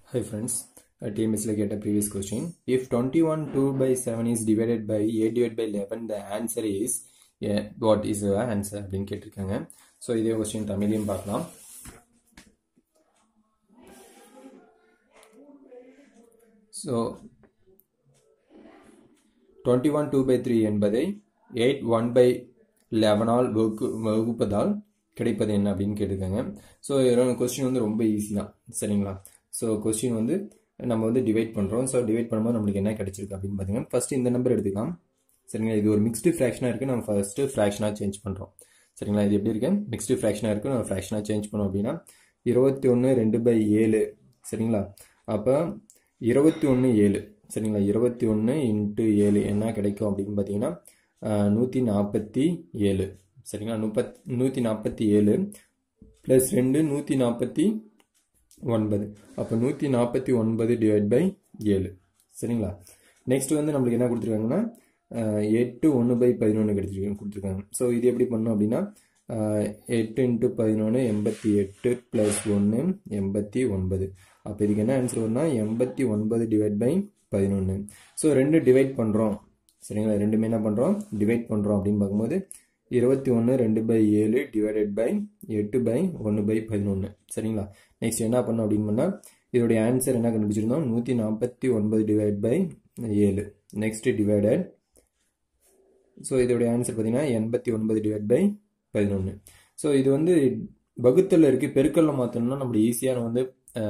Hi friends, uh, TMS like at a previous question. If 21 2 by 7 is divided by 8 divided by 11, the answer is yeah, what is the answer அப்படின்னு கேட்டிருக்காங்க so இதே question தமிழையும் பார்க்கலாம் so twenty one two by three என்பதை eight one by லெவனால் வகுப்பு வகுப்பதால் கிடைப்பது என்ன அப்படின்னு கேட்டிருக்காங்க ஸோ கொஸ்டின் வந்து ரொம்ப ஈஸி தான் சரிங்களா ஸோ கொஸ்டின் வந்து நம்ம வந்து டிவைட் பண்ணுறோம் ஸோ டிவைட் பண்ணும்போது நம்மளுக்கு என்ன கிடைச்சிருக்கு அப்படின்னு பார்த்தீங்கன்னா ஃபர்ஸ்ட் இந்த நம்பர் எடுத்துக்கலாம் சரிங்களா இது ஒரு மிக்ஸ்டு ஃப்ராக்ஷனாக இருக்குது நம்ம ஃபர்ஸ்ட்டு ஃப்ராக்ஷனாக சேஞ்ச் பண்ணுறோம் சரிங்களா இது எப்படி இருக்கு மிக்ஸ்டு ஃப்ராக்ஷனாக இருக்குது நம்ம ஃப்ராக்ஷனாக சேஞ்ச் பண்ணோம் அப்படின்னா இருபத்தி ஒன்று ரெண்டு பை ஏழு சரிங்களா அப்போ இருபத்தி ஒன்று ஏழு சரிங்களா இருபத்தி ஒன்று இன்ட்டு ஏழு என்ன கிடைக்கும் அப்படின்னு பார்த்தீங்கன்னா நூற்றி நாற்பத்தி ஏழு சரிங்களா முப்பத் நூற்றி நாற்பத்தி ஏழு ப்ளஸ் ரெண்டு நூற்றி நாற்பத்தி ஒன்பது அப்போ நூற்றி நாற்பத்தி ஒன்பது டிவைட் பை ஏழு சரிங்களா நெக்ஸ்ட் வந்து நம்மளுக்கு என்ன கொடுத்துருக்காங்கன்னா எட்டு ஒன்று பை பதினொன்று கிடைச்சிருக்கு கொடுத்துருக்காங்க ஸோ இது எப்படி பண்ணோம் அப்படின்னா எட்டு இன்ட்டு பதினொன்று எண்பத்தி எட்டு ப்ளஸ் ஒன்று எண்பத்தி ஒன்பது அப்போ இதுக்கு என்ன ஆன்சர் வரும்னா எண்பத்தி ஒன்பது டிவைட் பை பதினொன்று ஸோ ரெண்டு டிவைட் பண்ணுறோம் சரிங்களா ரெண்டுமே என்ன பண்ணுறோம் டிவைட் பண்ணுறோம் அப்படின்னு பார்க்கும்போது இருபத்தி ஒன்று ரெண்டு பை ஏழு டிவைடட் பை எட்டு பை ஒன்று பை பதினொன்று சரிங்களா நெக்ஸ்ட் என்ன பண்ணோம் அப்படின்னு பண்ணால் இதோடைய ஆன்சர் என்ன கண்டுபிடிச்சிருந்தோம் நூற்றி நாற்பத்தி ஒன்பது டிவைட் பை ஏழு நெக்ஸ்ட் டிவைடட் ஸோ இதோடைய ஆன்சர் பார்த்தீங்கன்னா எண்பத்தி ஒன்பது டிவைட் பை பதினொன்று ஸோ இது வந்து வகுத்தில் இருக்குது பெருக்கல்ல மாற்றணும்னா நம்ம ஈஸியான வந்து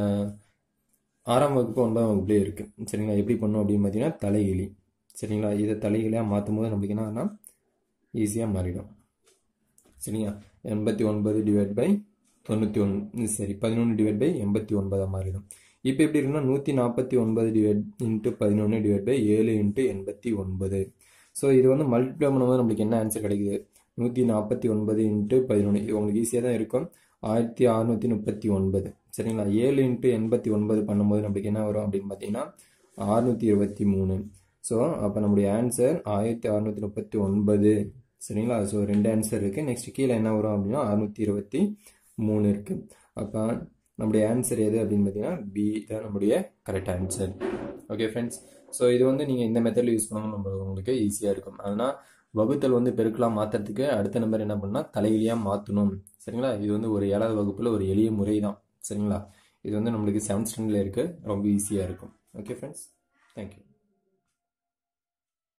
ஆறாம் வகுப்பு ஒன்பதாம் வகுப்புலேயே இருக்குது சரிங்களா எப்படி பண்ணோம் அப்படின்னு பார்த்தீங்கன்னா தலைகிளி சரிங்களா இதை தலைகிளியாக மாற்றும் போது நம்மளுக்கு என்ன ஈஸியாக மாறிடும் சரிங்களா எண்பத்தி ஒன்பது டிவைட் பை தொண்ணூற்றி ஒன்று சரி பதினொன்று டிவைட் பை எண்பத்தி ஒன்பதாக மாறிடும் இப்போ எப்படி இருக்குன்னா நூற்றி நாற்பத்தி ஒன்பது டிவைட் இன்ட்டு பதினொன்று டிவைட் பை ஏழு இன்ட்டு எண்பத்தி ஒன்பது ஸோ இது வந்து மல்டிப்ளை பண்ணும்போது நம்மளுக்கு என்ன ஆன்சர் கிடைக்குது நூற்றி நாற்பத்தி ஒன்பது இன்ட்டு பதினொன்று இது உங்களுக்கு ஈஸியாக தான் இருக்கும் ஆயிரத்தி அறநூற்றி முப்பத்தி ஒன்பது சரிங்களா ஏழு இன்ட்டு எண்பத்தி ஒன்பது பண்ணும்போது நம்மளுக்கு என்ன வரும் அப்படின்னு பார்த்தீங்கன்னா அறுநூற்றி இருபத்தி மூணு ஸோ அப்போ நம்முடைய ஆன்சர் ஆயிரத்தி அறநூற்றி முப்பத்தி ஒன்பது சரிங்களா ஸோ ரெண்டு ஆன்சர் இருக்குது நெக்ஸ்ட் கீழே என்ன வரும் அப்படின்னா அறுநூற்றி இருபத்தி மூணு இருக்குது அப்போ நம்முடைய ஆன்சர் எது அப்படின்னு பார்த்தீங்கன்னா பி தான் நம்முடைய correct answer okay friends so இது வந்து நீங்கள் இந்த மெத்தடில் யூஸ் பண்ணணும் நம்மளுக்கு உங்களுக்கு ஈஸியாக இருக்கும் அதனால் வகுத்தல் வந்து பெருக்கலாம் மாற்றுறதுக்கு அடுத்த நம்பர் என்ன பண்ணால் தலையிலியாக மாற்றணும் சரிங்களா இது வந்து ஒரு ஏழாவது வகுப்பில் ஒரு எளிய முறை தான் சரிங்களா இது வந்து நம்மளுக்கு செவன்த் ஸ்டாண்டர்டில் இருக்குது ரொம்ப ஈஸியாக இருக்கும் ஓகே ஃப்ரெண்ட்ஸ் தேங்க்யூ